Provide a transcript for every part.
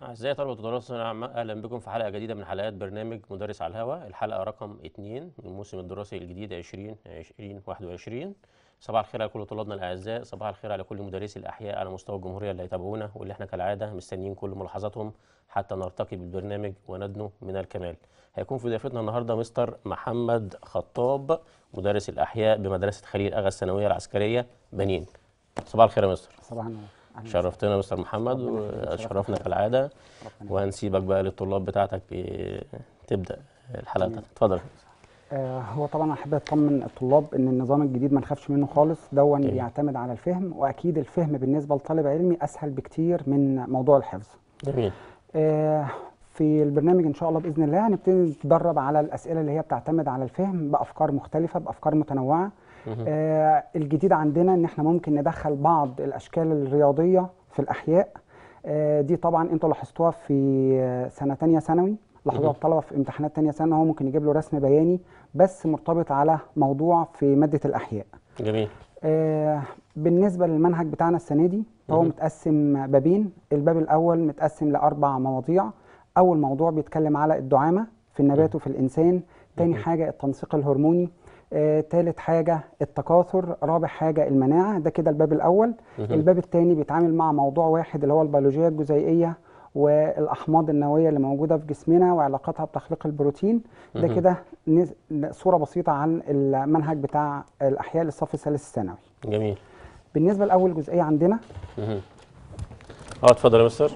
أعزائي طلبة وطلاب الثانوية العامة أهلا بكم في حلقة جديدة من حلقات برنامج مدرس على الهواء الحلقة رقم 2 من الموسم الدراسي الجديد 2020 21 صباح الخير على كل طلابنا الأعزاء صباح الخير على كل مدرسي الأحياء على مستوى الجمهورية اللي هيتابعونا واللي احنا كالعادة مستنيين كل ملاحظاتهم حتى نرتقي بالبرنامج وندنو من الكمال هيكون في ضيافتنا النهاردة مستر محمد خطاب مدرس الأحياء بمدرسة خليل أغا الثانوية العسكرية بنين صباح الخير يا مستر صباح النور أهلاً شرفتنا يا مستر محمد ربنا يخليك، وشرفنا كالعادة ربنا يخليك. وهنسيبك بقى للطلاب بتاعتك ب- تبدأ الحلقة بتاعتك اتفضل آه هو طبعا احب اطمن الطلاب ان النظام الجديد ما نخافش منه خالص دون جميل. بيعتمد على الفهم واكيد الفهم بالنسبه لطالب علمي اسهل بكتير من موضوع الحفظ جميل آه في البرنامج ان شاء الله باذن الله هنبتدي نتدرب على الاسئله اللي هي بتعتمد على الفهم بافكار مختلفه بافكار متنوعه مهم. آه الجديد عندنا ان احنا ممكن ندخل بعض الاشكال الرياضيه في الاحياء آه دي طبعا انتوا لاحظتوها في آه، سنه تانية ثانوي لاحظوها مهم. الطلبه في امتحانات تانية ثانوي هو ممكن يجيب له رسم بياني بس مرتبط على موضوع في ماده الاحياء جميل آه، بالنسبة للمنهج بتاعنا السنة دي هو مهم. متقسم بابين الباب الأول متقسم لأربع مواضيع أول موضوع بيتكلم على الدعامة في النبات وفي الإنسان تاني مهم. حاجة التنسيق الهرموني آه، تالت حاجة التكاثر رابع حاجة المناعة ده كده الباب الأول مهم. الباب التاني بيتعامل مع موضوع واحد اللي هو البيولوجيا الجزيئية والأحماض النووية اللي موجودة في جسمنا وعلاقتها بتخليق البروتين ده مهم. كده نز- صورة بسيطة عن المنهج بتاع الأحياء للصف الثالث الثانوي جميل بالنسبة لأول جزئية عندنا مهم. اه اتفضل يا مستر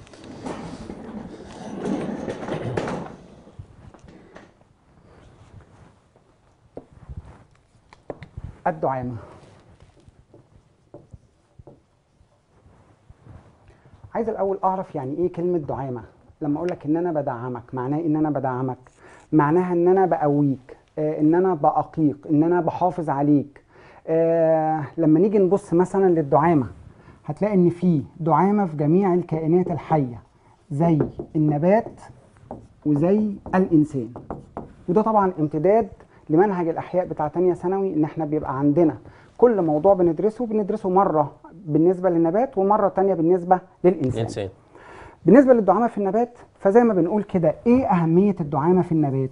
الدعامة عايز الأول أعرف يعني إيه كلمة دعامة لما أقول لك إن أنا بدعمك معناه إن أنا بدعمك معناها إن أنا بقويك آه إن أنا بأقيك إن أنا بحافظ عليك آه لما نيجي نبص مثلا للدعامة هتلاقي إن في دعامة في جميع الكائنات الحية زي النبات وزي الإنسان وده طبعا امتداد لمنهج الاحياء بتاع تانية ثانوي ان احنا بيبقى عندنا كل موضوع بندرسه بندرسه مره بالنسبه للنبات ومره تانية بالنسبه للانسان الإنسان بالنسبه للدعامه في النبات فزي ما بنقول كده ايه اهميه الدعامه في النبات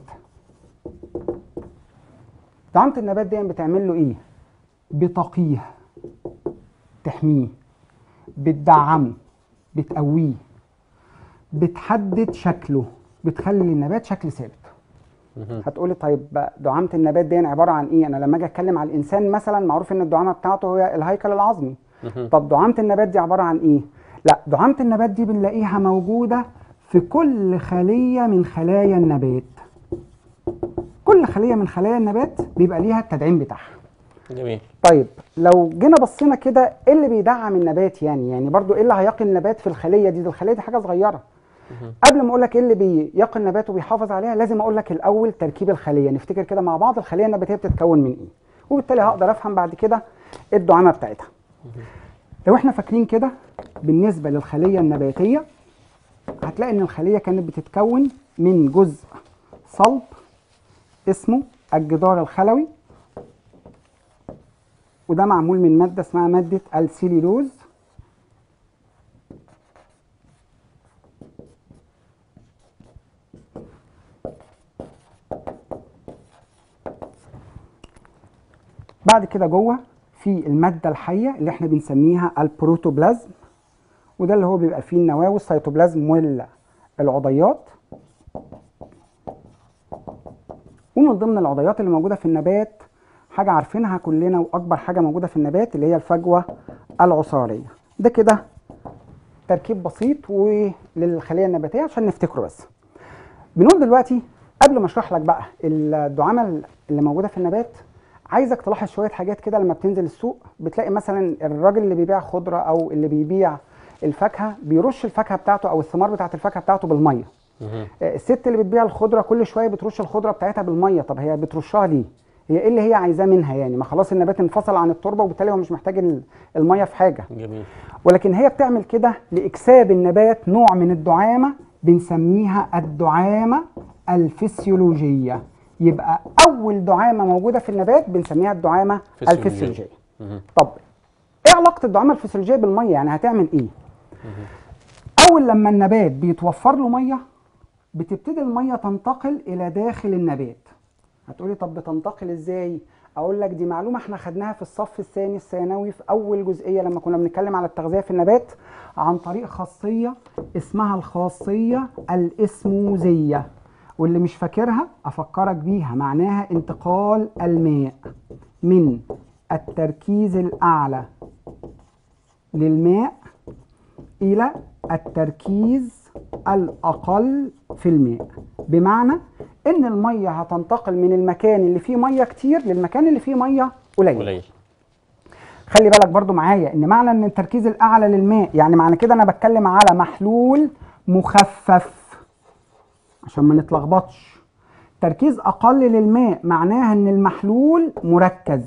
دعامه النبات دي بتعمل له ايه بتقيه تحميه بتدعمه بتقويه بتحدد شكله بتخلي للنبات شكل ثابت مهم. هتقولي طيب بقى دعامة النبات دي عبارة عن ايه؟ انا لما اجي اتكلم على الانسان مثلا معروف ان الدعامة بتاعته هي الهيكل العظمي. مهم. طب دعامة النبات دي عبارة عن ايه؟ لا دعامة النبات دي بنلاقيها موجودة في كل خلية من خلايا النبات. كل خلية من خلايا النبات بيبقى ليها التدعيم بتاعها. جميل طيب لو جينا بصينا كده ايه اللي بيدعم النبات يعني؟ يعني برضو ايه اللي هيقي النبات في الخلية دي؟ دي الخلية دي حاجة صغيرة. مهم. قبل ما اقول لك ايه اللي بيقي النبات وبيحافظ عليها لازم اقول لك الاول تركيب الخليه نفتكر كده مع بعض الخليه النباتيه بتتكون من ايه وبالتالي هقدر افهم بعد كده الدعامه بتاعتها لو احنا فاكرين كده بالنسبه للخليه النباتيه هتلاقي ان الخليه كانت بتتكون من جزء صلب اسمه الجدار الخلوي وده معمول من ماده اسمها ماده السيليلوز بعد كده جوه في الماده الحيه اللي احنا بنسميها البروتوبلازم وده اللي هو بيبقى فيه النواه والسيتوبلازم والعضيات ومن ضمن العضيات اللي موجوده في النبات حاجه عارفينها كلنا واكبر حاجه موجوده في النبات اللي هي الفجوه العصاريه ده كده تركيب بسيط وللخليه النباتيه عشان نفتكره بس بنقول دلوقتي قبل ما اشرح لك بقى الدعامه اللي موجوده في النبات عايزك تلاحظ شويه حاجات كده لما بتنزل السوق بتلاقي مثلا الراجل اللي بيبيع خضره او اللي بيبيع الفاكهه بيرش الفاكهه بتاعته او الثمار بتاعت الفاكهه بتاعته بالميه مهم. آه، الست اللي بتبيع الخضره كل شويه بترش الخضره بتاعتها بالميه طب هي بترشها ليه هي ايه اللي هي عايزاه منها يعني ما خلاص النبات انفصل عن التربه وبالتالي هو مش محتاج ال- الميه في حاجه جميل ولكن هي بتعمل كده لاكساب النبات نوع من الدعامه بنسميها الدعامه الفسيولوجيه يبقى اول دعامه موجوده في النبات بنسميها الدعامه فسيولوجية. الفسيولوجيه مهم. طب ايه علاقه الدعامه الفسيولوجيه بالميه يعني هتعمل ايه اول لما النبات بيتوفر له ميه بتبتدي الميه تنتقل الى داخل النبات هتقولي طب بتنتقل ازاي اقول لك دي معلومه احنا خدناها في الصف الثاني الثانوي في اول جزئيه لما كنا بنتكلم على التغذيه في النبات عن طريق خاصيه اسمها الخاصيه الاسموزيه واللي مش فاكرها افكرك بيها معناها انتقال الماء من التركيز الاعلى للماء الى التركيز الاقل في الماء بمعنى ان الميه هتنتقل من المكان اللي فيه ميه كتير للمكان اللي فيه ميه قليل قليل خلي بالك برضو معايا ان معنى ان التركيز الاعلى للماء يعني معنى كده انا بتكلم على محلول مخفف عشان ما نتلخبطش تركيز اقل للماء معناها ان المحلول مركز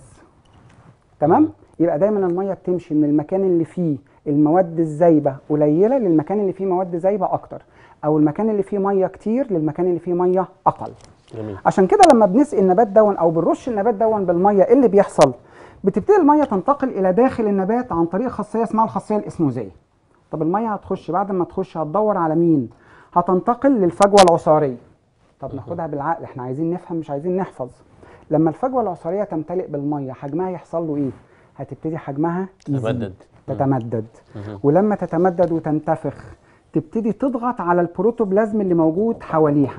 تمام يبقى دايما الميه بتمشي من المكان اللي فيه المواد الزايبه قليله للمكان اللي فيه مواد زايبه اكتر او المكان اللي فيه ميه كتير للمكان اللي فيه ميه اقل جميل عشان كده لما بنسقي النبات دون او بنرش النبات دون بالميه ايه اللي بيحصل بتبتدي الميه تنتقل الى داخل النبات عن طريق خاصيه اسمها الخاصيه الاسموزيه طب الميه هتخش بعد ما تخش هتدور على مين هتنتقل للفجوه العصاريه طب ناخدها بالعقل احنا عايزين نفهم مش عايزين نحفظ لما الفجوه العصاريه تمتلئ بالميه حجمها يحصل له ايه هتبتدي حجمها يزيد تتمدد. تتمدد مهم. ولما تتمدد وتنتفخ تبتدي تضغط على البروتوبلازم اللي موجود حواليها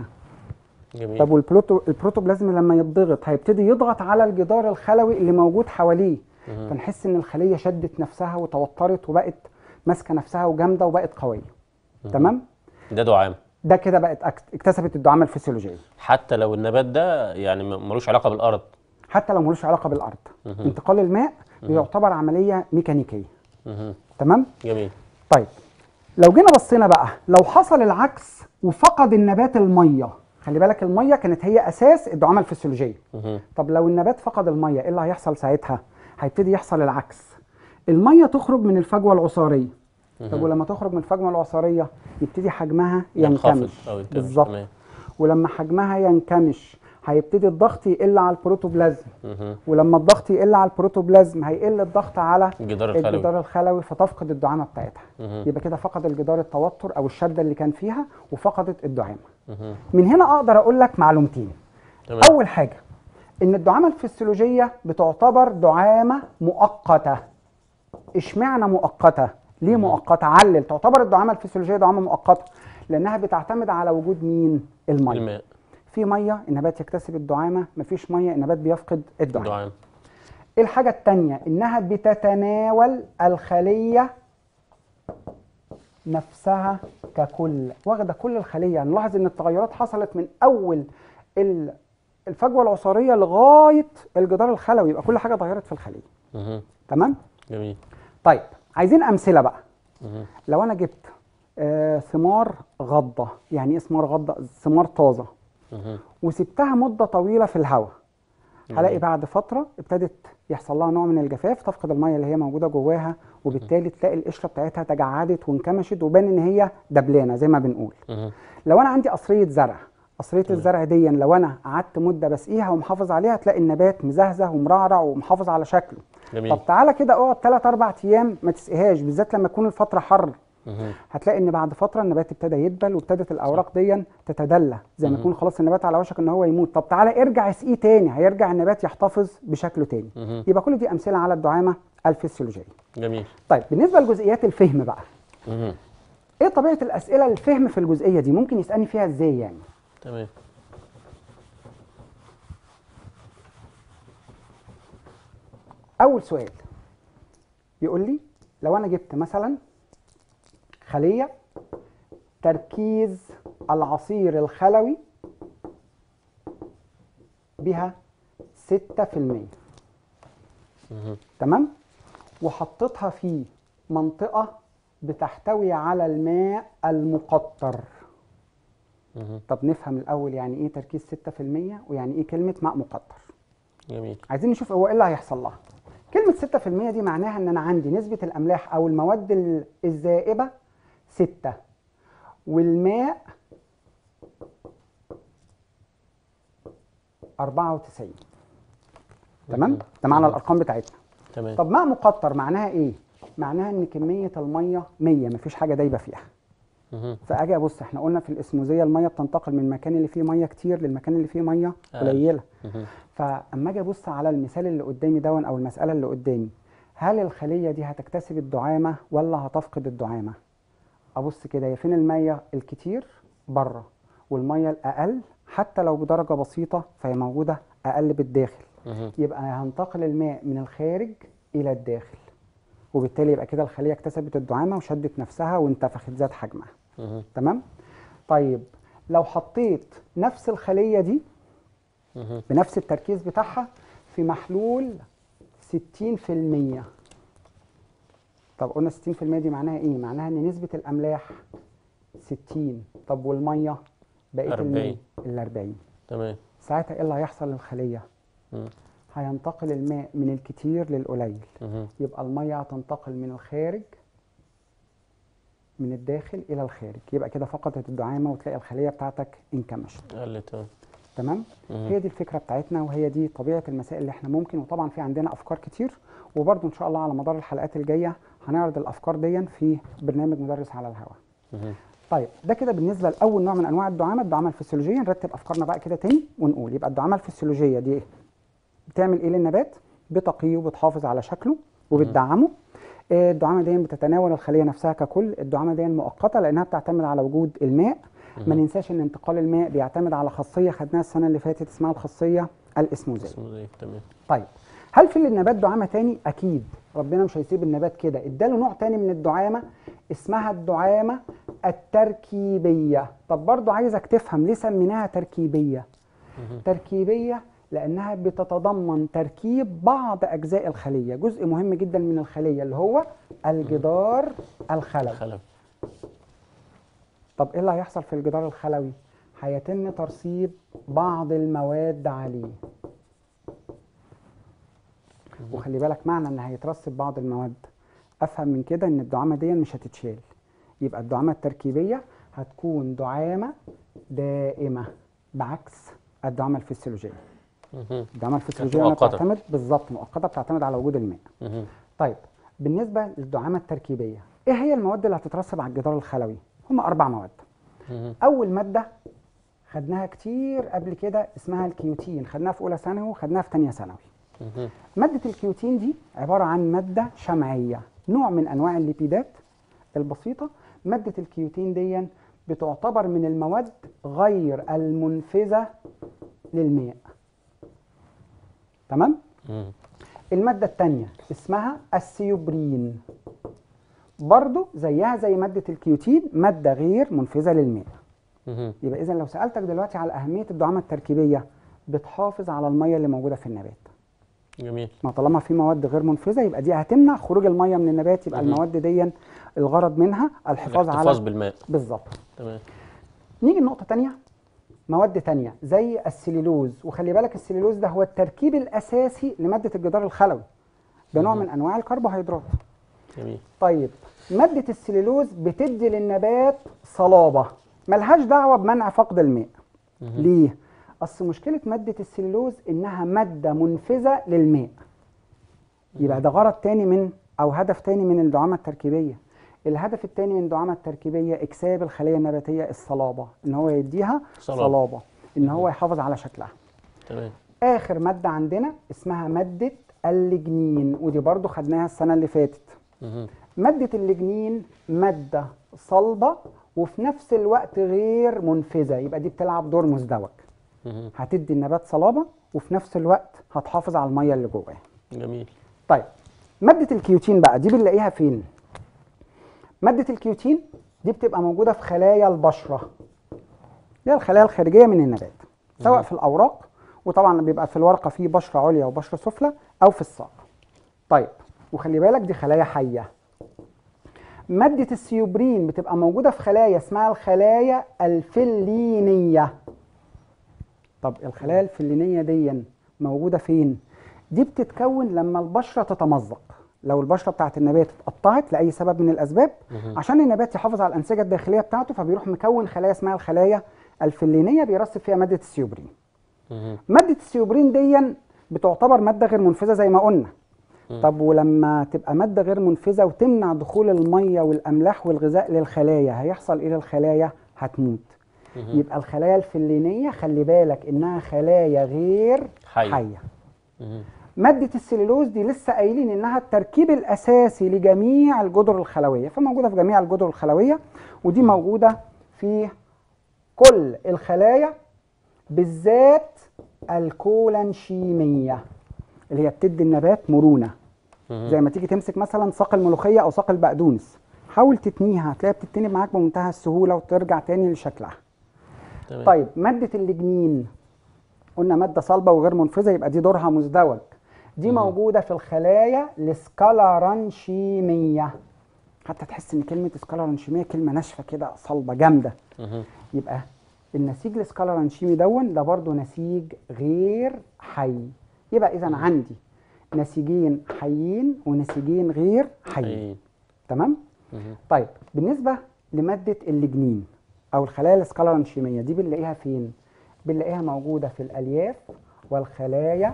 جميل طب والبروتو البروتوبلازم لما يتضغط هيبتدي يضغط على الجدار الخلوي اللي موجود حواليه مهم. فنحس ان الخليه شدت نفسها وتوترت وبقت ماسكه نفسها وجامده وبقت قويه تمام ده دعام ده كده بقت أكت- اكتسبت الدعامه الفسيولوجيه حتى لو النبات ده يعني م- ملوش علاقه بالارض حتى لو ملوش علاقه بالارض مهم. انتقال الماء بيعتبر عمليه ميكانيكيه مهم. تمام جميل طيب لو جينا بصينا بقى لو حصل العكس وفقد النبات الميه خلي بالك الميه كانت هي اساس الدعامه الفسيولوجيه مهم. طب لو النبات فقد الميه ايه اللي هيحصل ساعتها هيبتدي يحصل العكس الميه تخرج من الفجوه العصاريه طب ولما تخرج من الفجوه العصاريه يبتدي حجمها ينخفض ينكمش او ينكمش بالظبط تمام. ولما حجمها ينكمش هيبتدي الضغط يقل على البروتوبلازم مهم. ولما الضغط يقل على البروتوبلازم هيقل الضغط على الجدار الخلوي الجدار الخلوي فتفقد الدعامه بتاعتها مهم. يبقى كده فقد الجدار التوتر او الشده اللي كان فيها وفقدت الدعامه مهم. من هنا اقدر اقول لك معلومتين تمام اول حاجه ان الدعامه الفسيولوجيه بتعتبر دعامه مؤقته اشمعنى مؤقته ليه مؤقته علل تعتبر الدعامه الفسيولوجيه دعامه مؤقته لانها بتعتمد على وجود مين الميه الماء في ميه النبات يكتسب الدعامه مفيش ميه النبات بيفقد الدعامه دعام ايه الحاجه التانية انها بتتناول الخليه نفسها ككل واخده كل الخليه هنلاحظ ان التغيرات حصلت من اول ال- الفجوه العصاريه لغايه الجدار الخلوي يبقى كل حاجه اتغيرت في الخليه مهم. تمام جميل طيب عايزين امثله بقى مهم. لو انا جبت آه ثمار غضه يعني ايه ثمار غضه ثمار طازه مهم. وسبتها مده طويله في الهواء هلاقي جميل. بعد فتره ابتدت يحصل لها نوع من الجفاف تفقد الميه اللي هي موجوده جواها وبالتالي تلاقي القشره بتاعتها تجعدت وانكمشت وبان ان هي دبلانه زي ما بنقول مهم. لو انا عندي قصريه زرع قصريه الزرع دي لو انا قعدت مده بسقيها ومحافظ عليها تلاقي النبات مزهزه ومرعرع ومحافظ على شكله جميل طب تعالى كده اقعد 3 4 ايام ما تسقيهاش بالذات لما تكون الفتره حر مهم. هتلاقي ان بعد فتره النبات ابتدى يدبل وابتدت الاوراق دي تتدلى زي ما يكون خلاص النبات على وشك ان هو يموت طب تعالى ارجع اسقيه تاني هيرجع النبات يحتفظ بشكله تاني مهم. يبقى كل دي امثله على الدعامه الفسيولوجيه جميل طيب بالنسبه لجزئيات الفهم بقى مهم. ايه طبيعه الاسئله الفهم في الجزئيه دي ممكن يسالني فيها ازاي يعني تمام اول سؤال يقول لي لو انا جبت مثلا خليه تركيز العصير الخلوي بها 6% مهم. تمام وحطيتها في منطقة بتحتوي على الماء المقطر مهم. طب نفهم الأول يعني إيه تركيز 6% ويعني إيه كلمة ماء مقطر جميل عايزين نشوف هو إيه اللي هيحصل لها كلمة 6% دي معناها إن أنا عندي نسبة الأملاح أو المواد ال- الذائبة 6 والماء 94 تمام مهم. ده معنى الأرقام بتاعتنا تمام طب ماء مقطر معناها ايه؟ معناها ان كميه الميه 100 مفيش حاجه دايبه فيها. مهم. فاجي ابص احنا قلنا في الاسموزيه الميه بتنتقل من المكان اللي فيه ميه كتير للمكان اللي فيه ميه أقل. قليله مهم. فاما اجي ابص على المثال اللي قدامي دون او المساله اللي قدامي هل الخليه دي هتكتسب الدعامه ولا هتفقد الدعامه ابص كده هي فين الميه الكتير بره والميه الاقل حتى لو بدرجه بسيطه فهي موجوده اقل بالداخل مهم. يبقى هينتقل الماء من الخارج الى الداخل وبالتالي يبقى كده الخليه اكتسبت الدعامه وشدت نفسها وانتفخت زاد حجمها مهم. تمام طيب لو حطيت نفس الخليه دي مهم. بنفس التركيز بتاعها في محلول 60% طب قلنا 60% دي معناها ايه؟ معناها ان نسبة الأملاح 60 طب والمية بقيت 40. المية ال 40 تمام ساعتها ايه اللي هيحصل للخلية؟ مم. هينتقل الماء من الكتير للقليل مهم. يبقى المية هتنتقل من الخارج من الداخل إلى الخارج يبقى كده فقدت الدعامة وتلاقي الخلية بتاعتك انكمشت قلت اه تمام مهم. هي دي الفكره بتاعتنا وهي دي طبيعه المسائل اللي احنا ممكن وطبعا في عندنا افكار كتير وبرده ان شاء الله على مدار الحلقات الجايه هنعرض الافكار دي في برنامج مدرس على الهواء مهم. طيب ده كده بالنسبه لاول نوع من انواع الدعامه الدعامه الفسيولوجيه نرتب افكارنا بقى كده تاني ونقول يبقى الدعامه الفسيولوجيه دي ايه بتعمل ايه للنبات بتقيه وبتحافظ على شكله وبتدعمه آه، الدعامه دي بتتناول الخليه نفسها ككل الدعامه دي مؤقته لانها بتعتمد على وجود الماء ما ننساش ان انتقال الماء بيعتمد على خاصيه خدناها السنه اللي فاتت اسمها الخاصيه الاسموزيه اسمه زي تمام طيب هل في للنبات دعامه تاني اكيد ربنا مش هيسيب النبات كده اداله نوع تاني من الدعامه اسمها الدعامه التركيبيه طب برضو عايزك تفهم ليه سميناها تركيبيه مهم. تركيبيه لانها بتتضمن تركيب بعض اجزاء الخليه جزء مهم جدا من الخليه اللي هو الجدار الخلوي خلف طب ايه اللي هيحصل في الجدار الخلوي هيتم ترسيب بعض المواد عليه وخلي بالك معنى ان هيترسب بعض المواد افهم من كده ان الدعامه دي مش هتتشال يبقى الدعامه التركيبيه هتكون دعامه دائمه بعكس الدعامه الفسيولوجيه مهم. الدعامه الفسيولوجيه أنا مؤقتة. بتعتمد بالظبط مؤقته بتعتمد على وجود الماء مهم. طيب بالنسبه للدعامه التركيبيه ايه هي المواد اللي هتترسب على الجدار الخلوي هم اربع مواد مهم. اول ماده خدناها كتير قبل كده اسمها الكيوتين خدناها في اولى ثانوي وخدناها في ثانيه ثانوي مهم. ماده الكيوتين دي عباره عن ماده شمعيه نوع من انواع الليبيدات البسيطه ماده الكيوتين دي بتعتبر من المواد غير المنفذه للماء تمام مهم. المادة التانية اسمها السيوبرين برضو زيها زي مادة الكيوتين مادة غير منفذة للماء مهم. يبقى إذا لو سألتك دلوقتي على أهمية الدعامة التركيبية بتحافظ على المية اللي موجودة في النبات جميل ما طالما في مواد غير منفذة يبقى دي هتمنع خروج المية من النبات يبقى مهم. المواد دي الغرض منها الحفاظ الاحتفاظ على بالماء بالظبط تمام نيجي لنقطة تانية مواد تانية زي السليلوز وخلي بالك السليلوز ده هو التركيب الأساسي لمادة الجدار الخلوي ده نوع مهم. من أنواع الكربوهيدرات جميل طيب مادة السليلوز بتدي للنبات صلابة ملهاش دعوة بمنع فقد الماء مهم. ليه؟ أصل مشكلة مادة السليلوز إنها مادة منفذة للماء يبقى ده غرض تاني من أو هدف تاني من الدعامة التركيبية الهدف التاني من الدعامة التركيبية إكساب الخلية النباتية الصلابة إن هو يديها صلابة. صلابة إن هو يحافظ على شكلها تمام آخر مادة عندنا اسمها مادة الليجنين ودي برضو خدناها السنة اللي فاتت مهم. مادة الليجنين مادة صلبة وفي نفس الوقت غير منفذة يبقى دي بتلعب دور مزدوج مهم. هتدي النبات صلابة وفي نفس الوقت هتحافظ على المية اللي جواه جميل طيب مادة الكيوتين بقى دي بنلاقيها فين؟ مادة الكيوتين دي بتبقى موجودة في خلايا البشرة اللي هي الخلايا الخارجية من النبات سواء مهم. في الأوراق وطبعا بيبقى في الورقة فيه بشرة عليا وبشرة سفلى أو في الساق طيب وخلي بالك دي خلايا حية مادة السيوبرين بتبقى موجودة في خلايا اسمها الخلايا الفلينية طب الخلايا الفلينية دي موجودة فين؟ دي بتتكون لما البشرة تتمزق لو البشرة بتاعت النبات اتقطعت لأي سبب من الأسباب مهم. عشان النبات يحافظ على الأنسجة الداخلية بتاعته فبيروح مكون خلايا اسمها الخلايا الفلينية بيرسب فيها مادة السيوبرين مهم. مادة السيوبرين دي بتعتبر مادة غير منفذة زي ما قلنا طب ولما تبقى ماده غير منفذه وتمنع دخول الميه والاملاح والغذاء للخلايا هيحصل ايه للخلايا هتموت مهم. يبقى الخلايا الفلينيه خلي بالك انها خلايا غير حي. حيه مهم. مادة السليلوز دي لسه قايلين انها التركيب الاساسي لجميع الجدر الخلوية فموجودة في جميع الجدر الخلوية ودي موجودة في كل الخلايا بالذات الكولانشيمية اللي هي بتدي النبات مرونة مهم. زي ما تيجي تمسك مثلا ساق الملوخية او ساق البقدونس حاول تتنيها هتلاقيها بتتني معاك بمنتهى السهولة وترجع تاني لشكلها تمام. طيب مادة الليجنين قلنا مادة صلبة وغير منفذة يبقى دي دورها مزدوج دي موجودة في الخلايا السكالارانشيمية حتى تحس ان كلمة سكالارانشيمية كلمة ناشفة كده صلبة جامدة مهم. يبقى النسيج السكالارانشيمي دون ده برضو نسيج غير حي يبقى اذا عندي نسيجين حيين ونسيجين غير حيين حي. تمام مهم. طيب بالنسبة لمادة الليجنين أو الخلايا السكالارانشيمية دي بنلاقيها فين؟ بنلاقيها موجودة في الألياف والخلايا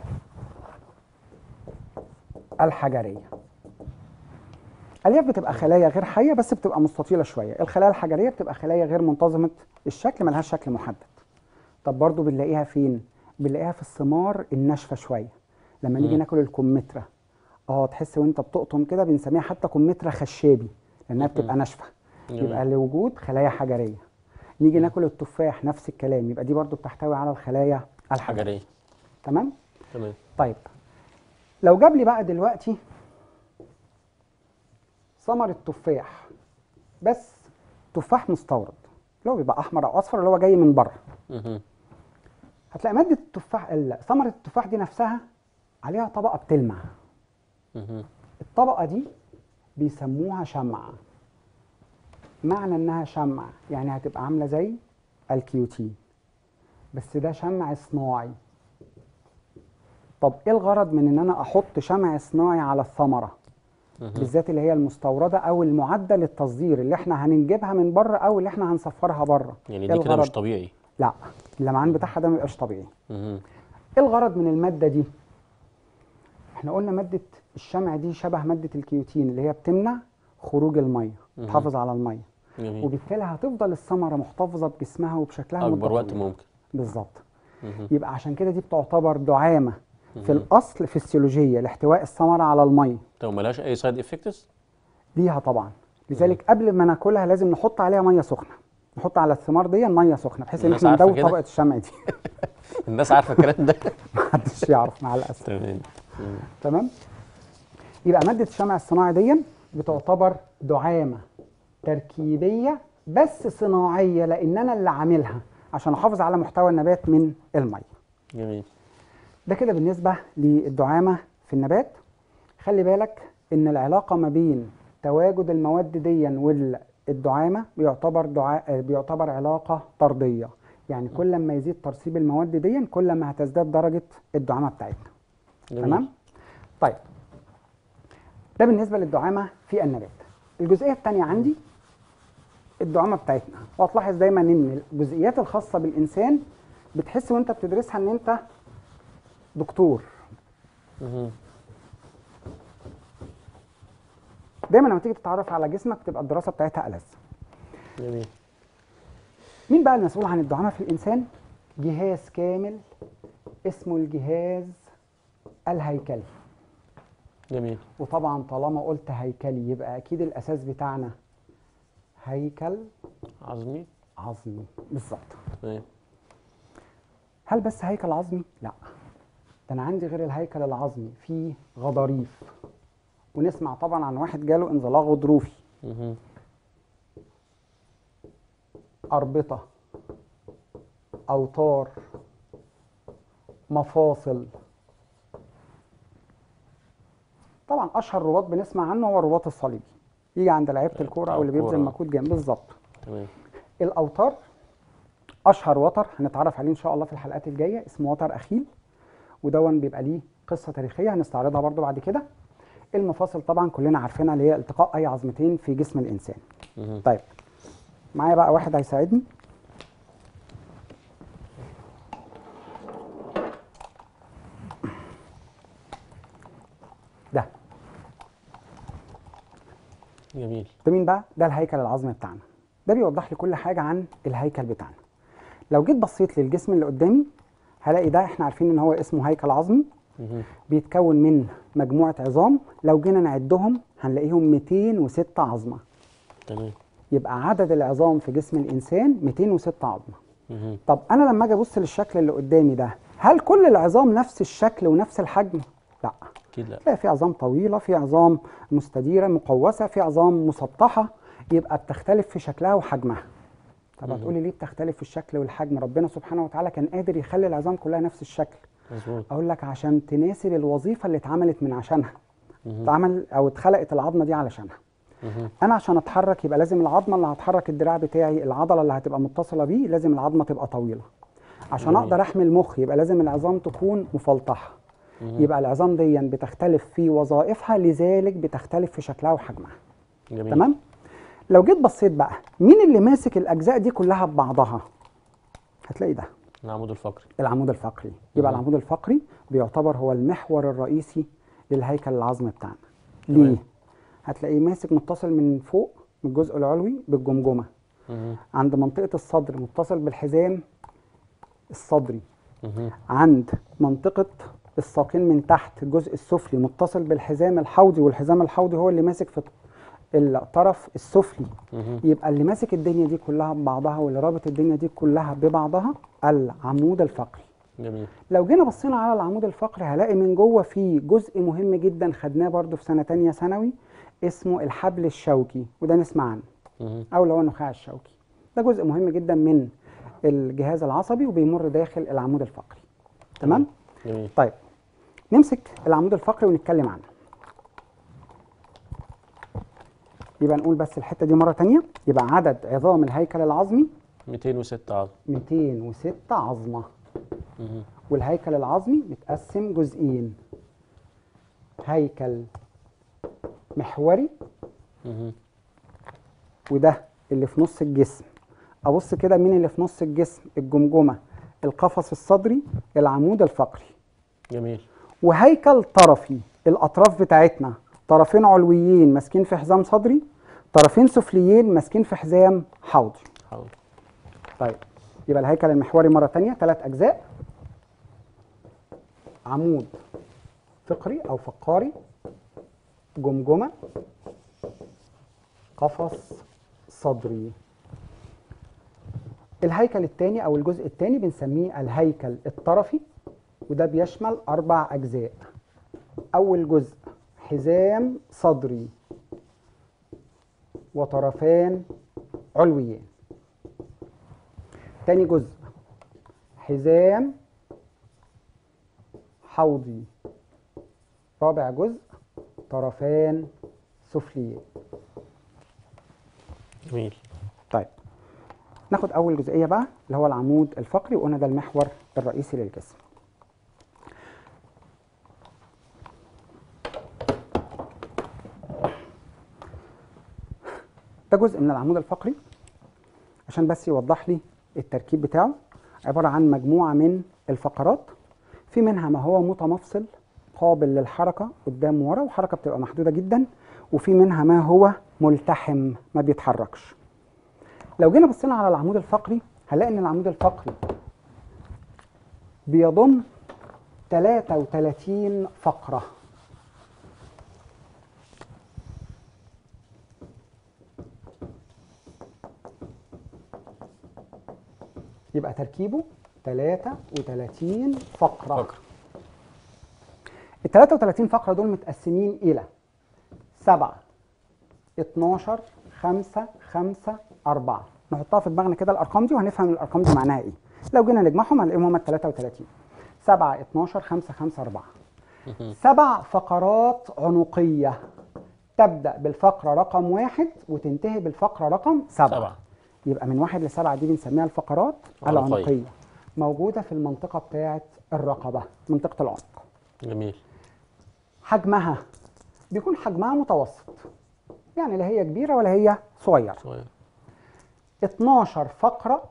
الحجرية. الألياف بتبقى خلايا غير حية بس بتبقى مستطيلة شوية، الخلايا الحجرية بتبقى خلايا غير منتظمة الشكل ملهاش شكل محدد. طب برضو بنلاقيها فين؟ بنلاقيها في الثمار الناشفة شوية. لما نيجي مم. ناكل الكمثرى اه تحس وانت بتقطم كده بنسميها حتى كمثرى خشابي لانها بتبقى ناشفه جميل. يبقى لوجود خلايا حجريه نيجي ناكل التفاح نفس الكلام يبقى دي برضو بتحتوي على الخلايا الحجريه حجرية تمام تمام طيب لو جاب لي بقى دلوقتي ثمرة تفاح بس تفاح مستورد اللي هو بيبقى احمر او اصفر اللي هو جاي من بره مهم. هتلاقي ماده التفاح ال- ثمره التفاح دي نفسها عليها طبقه بتلمع مهم. الطبقة دي بيسموها شمعة معنى انها شمعة يعني هتبقى عاملة زي الكيوتين بس ده شمع صناعي طب ايه الغرض من ان انا احط شمع صناعي على الثمرة مهم. بالذات اللي هي المستوردة او المعدة للتصدير اللي احنا هننجبها من بره او اللي احنا هنسفرها بره يعني إيه دي كده مش الغرض؟ طبيعي لا اللمعان بتاعها ده مبيبقاش طبيعي مهم. ايه الغرض من المادة دي؟ احنا قلنا مادة الشمع دي شبه مادة الكيوتين اللي هي بتمنع خروج المية مهم. تحافظ على المية جميل وبالتالي هتفضل الثمرة محتفظة بجسمها وبشكلها اكبر مدة وقت طويلة. ممكن بالظبط مهم. يبقى عشان كده دي بتعتبر دعامة في مهم. الأصل فسيولوجية لاحتواء الثمرة على المية طب ملهاش اي سايد افكتس ليها طبعا لذلك قبل ما ناكلها لازم نحط عليها مية سخنة نحط على الثمار دي مية سخنة بحيث ان الناس احنا عارفة ندوب كده؟ طبقة الشمع دي الناس عارفه الكلام ده محدش يعرف مع الأسف تمام مم. تمام يبقى مادة الشمع الصناعي دي بتعتبر دعامة تركيبية بس صناعية لأن أنا اللي عاملها عشان أحافظ على محتوى النبات من المية جميل ده كده بالنسبة للدعامة في النبات خلي بالك إن العلاقة ما بين تواجد المواد دي والدعامة بيعتبر دعا... بيعتبر علاقة طردية يعني كل ما يزيد ترسيب المواد دي كل ما هتزداد درجة الدعامة بتاعتنا جميل. تمام طيب ده بالنسبه للدعامه في النبات الجزئيه الثانيه عندي الدعامه بتاعتنا وهتلاحظ دايما ان الجزئيات الخاصه بالانسان بتحس وانت بتدرسها ان انت دكتور مهم. دايما لما تيجي تتعرف على جسمك بتبقى الدراسه بتاعتها ألذ جميل مين بقى المسؤول عن الدعامه في الانسان جهاز كامل اسمه الجهاز الهيكلي جميل وطبعا طالما قلت هيكلي يبقى اكيد الاساس بتاعنا هيكل عظمي عظمي بالظبط تمام هل بس هيكل عظمي؟ لا ده انا عندي غير الهيكل العظمي في غضاريف ونسمع طبعا عن واحد جاله انزلاق غضروفي مهم. أربطة أوتار مفاصل طبعا أشهر رباط بنسمع عنه هو الرباط الصليبي يجي عند لعيبة الكورة أو اللي بيبذل الكورة. مجهود جامد بالظبط تمام الأوتار أشهر وتر هنتعرف عليه إن شاء الله في الحلقات الجاية اسمه وتر أخيل ودون بيبقى ليه قصة تاريخية هنستعرضها برضو بعد كده المفاصل طبعا كلنا عارفينها اللي هي التقاء أي عظمتين في جسم الإنسان مهم. طيب معايا بقى واحد هيساعدني ده ده مين بقى ده الهيكل العظمي بتاعنا ده بيوضح لي كل حاجه عن الهيكل بتاعنا لو جيت بصيت للجسم اللي قدامي هلاقي ده احنا عارفين ان هو اسمه هيكل عظمي مهم. بيتكون من مجموعه عظام لو جينا نعدهم هنلاقيهم 206 عظمه تمام يبقى عدد العظام في جسم الانسان 206 عظمه مهم. طب انا لما اجي ابص للشكل اللي قدامي ده هل كل العظام نفس الشكل ونفس الحجم لا اكيد لا لا في عظام طويله في عظام مستديره مقوسه في عظام مسطحه يبقى بتختلف في شكلها وحجمها طب مهم. هتقولي ليه بتختلف في الشكل والحجم ربنا سبحانه وتعالى كان قادر يخلي العظام كلها نفس الشكل مظبوط اقول لك عشان تناسب الوظيفه اللي اتعملت من عشانها مهم. اتعمل او اتخلقت العظمه دي علشانها مهم. انا عشان اتحرك يبقى لازم العظمه اللي هتحرك الدراع بتاعي العضله اللي هتبقى متصله بيه لازم العظمه تبقى طويله عشان جميل. اقدر احمي المخ يبقى لازم العظام تكون مفلطحه مهم. يبقى العظام دي بتختلف في وظائفها لذلك بتختلف في شكلها وحجمها جميل تمام لو جيت بصيت بقى مين اللي ماسك الاجزاء دي كلها ببعضها هتلاقي ده العمود الفقري العمود الفقري يبقى مم. العمود الفقري بيعتبر هو المحور الرئيسي للهيكل العظمي بتاعنا تمام. ليه هتلاقيه ماسك متصل من فوق من الجزء العلوي بالجمجمه مهم. عند منطقه الصدر متصل بالحزام الصدري مهم. عند منطقة الساقين من تحت الجزء السفلي متصل بالحزام الحوضي والحزام الحوضي هو اللي ماسك في الطرف السفلي مهم. يبقى اللي ماسك الدنيا دي كلها ببعضها واللي رابط الدنيا دي كلها ببعضها العمود الفقري جميل لو جينا بصينا على العمود الفقري هلاقي من جوه فيه جزء مهم جدا خدناه برضو في سنة تانية ثانوي اسمه الحبل الشوكي وده نسمع عنه مهم. او اللي هو النخاع الشوكي ده جزء مهم جدا من الجهاز العصبي وبيمر داخل العمود الفقري تمام جميل طيب نمسك العمود الفقري ونتكلم عنه يبقى نقول بس الحته دي مره تانية يبقى عدد عظام الهيكل العظمي 206 عظم 206 عظمه مهم. والهيكل العظمي متقسم جزئين هيكل محوري مهم. وده اللي في نص الجسم ابص كده مين اللي في نص الجسم الجمجمه القفص الصدري العمود الفقري جميل وهيكل طرفي الاطراف بتاعتنا طرفين علويين ماسكين في حزام صدري طرفين سفليين ماسكين في حزام حوضي حاضر طيب يبقى الهيكل المحوري مره تانية ثلاث اجزاء عمود فقري او فقاري جمجمه قفص صدري الهيكل الثاني او الجزء الثاني بنسميه الهيكل الطرفي وده بيشمل اربع اجزاء اول جزء حزام صدري وطرفان علويين تاني جزء حزام حوضي رابع جزء طرفان سفليين جميل طيب ناخد اول جزئيه بقى اللي هو العمود الفقري وقلنا ده المحور الرئيسي للجسم ده جزء من العمود الفقري عشان بس يوضح لي التركيب بتاعه عباره عن مجموعه من الفقرات في منها ما هو متمفصل قابل للحركه قدام وورا وحركه بتبقى محدوده جدا وفي منها ما هو ملتحم ما بيتحركش لو جينا بصينا على العمود الفقري هنلاقي ان العمود الفقري بيضم 33 فقره يبقى تركيبه 33 فقره فقرة. ال 33 فقره دول متقسمين الى 7 12 5 5 4 نحطها في دماغنا كده الارقام دي وهنفهم الارقام دي معناها ايه لو جينا نجمعهم هنلاقيهم هم ال 33 7 12 5 5 4 مهم. سبع فقرات عنقيه تبدا بالفقره رقم واحد وتنتهي بالفقره رقم سبعه سبعة يبقى من واحد لسبعه دي بنسميها الفقرات عنقية. العنقيه موجوده في المنطقه بتاعه الرقبه منطقه العنق جميل حجمها بيكون حجمها متوسط يعني لا هي كبيره ولا هي صغيره صغير 12 فقرة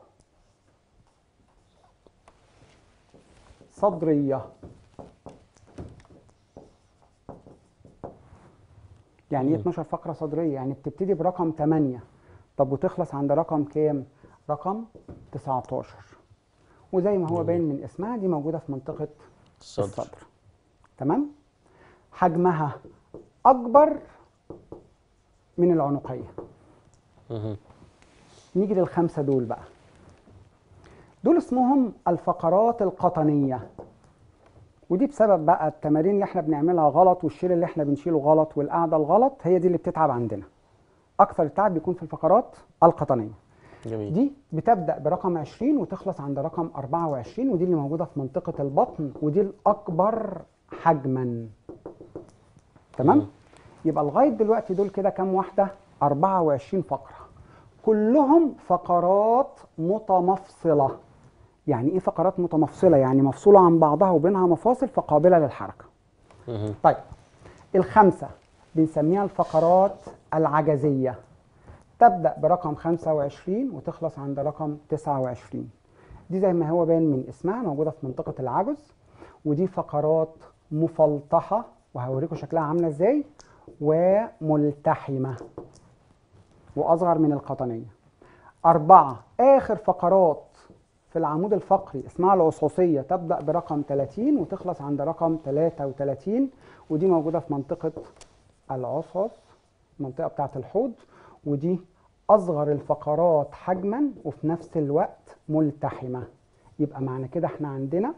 صدرية يعني ايه مم. 12 فقره صدريه يعني بتبتدي برقم 8 طب وتخلص عند رقم كام رقم 19 وزي ما هو جميل. باين من اسمها دي موجوده في منطقه الصدر الصدر تمام حجمها اكبر من العنقيه مهم. نيجي للخمسه دول بقى دول اسمهم الفقرات القطنيه ودي بسبب بقى التمارين اللي احنا بنعملها غلط والشيل اللي احنا بنشيله غلط والقعده الغلط هي دي اللي بتتعب عندنا اكثر التعب بيكون في الفقرات القطنيه جميل دي بتبدا برقم 20 وتخلص عند رقم 24 ودي اللي موجوده في منطقه البطن ودي الاكبر حجما تمام مم. يبقى لغايه دلوقتي دول كده كام واحده 24 فقره كلهم فقرات متمفصله يعني ايه فقرات متمفصله يعني مفصوله عن بعضها وبينها مفاصل فقابله للحركه مهم. طيب الخمسة بنسميها الفقرات العجزية تبدأ برقم 25 وتخلص عند رقم 29 دي زي ما هو باين من اسمها موجودة في منطقة العجز ودي فقرات مفلطحة وهوريكم شكلها عاملة ازاي وملتحمة وأصغر من القطنية أربعة آخر فقرات في العمود الفقري اسمها العصعصية تبدأ برقم 30 وتخلص عند رقم 33 ودي موجودة في منطقة العصعص المنطقة بتاعة الحوض ودي أصغر الفقرات حجما وفي نفس الوقت ملتحمة يبقى معنى كده احنا عندنا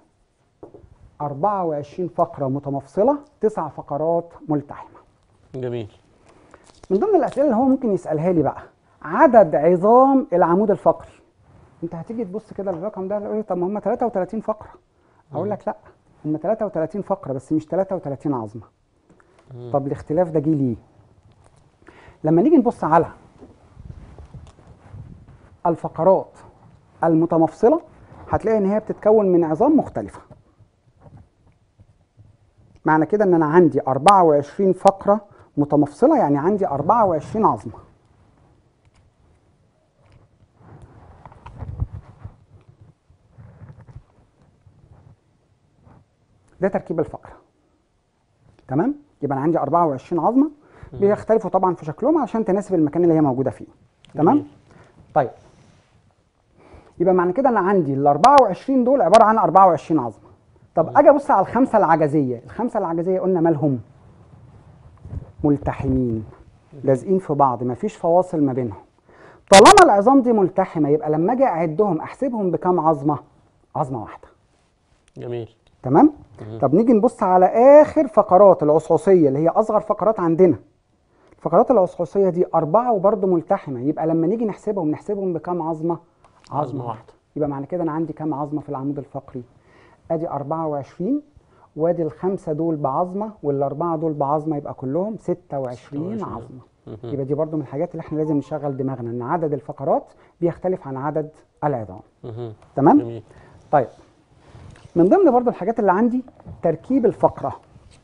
24 فقرة متمفصلة تسع فقرات ملتحمة جميل من ضمن الاسئله اللي هو ممكن يسالها لي بقى عدد عظام العمود الفقري انت هتيجي تبص كده للرقم ده تقول لي طب ما هم 33 فقره اقول لك لا هم 33 فقره بس مش 33 عظمه مم. طب الاختلاف ده جه ليه لما نيجي نبص على الفقرات المتمفصله هتلاقي ان هي بتتكون من عظام مختلفه معنى كده ان انا عندي 24 فقره متمفصله يعني عندي 24 عظمه ده تركيب الفقره تمام يبقى انا عندي 24 عظمه بيختلفوا طبعا في شكلهم عشان تناسب المكان اللي هي موجوده فيه تمام جميل. طيب يبقى معنى كده انا عندي ال 24 دول عباره عن 24 عظمه طب اجي ابص على الخمسه العجزيه الخمسه العجزيه قلنا مالهم ملتحمين لازقين في بعض مفيش فواصل ما بينهم طالما العظام دي ملتحمه يبقى لما اجي اعدهم احسبهم بكام عظمه عظمه واحده جميل تمام مم. طب نيجي نبص على اخر فقرات العصعصيه اللي هي اصغر فقرات عندنا الفقرات العصعصيه دي اربعه وبرضه ملتحمه يبقى لما نيجي نحسبهم نحسبهم بكام عظمه عظمة واحدة يبقى معنى كده انا عندي كام عظمه في العمود الفقري ادي 24 وادي الخمسه دول بعظمه والاربعه دول بعظمه يبقى كلهم 26 26. عظمه مهم. يبقى دي برضو من الحاجات اللي احنا لازم نشغل دماغنا ان عدد الفقرات بيختلف عن عدد العظام مهم. تمام جميل طيب من ضمن برضو الحاجات اللي عندي تركيب الفقره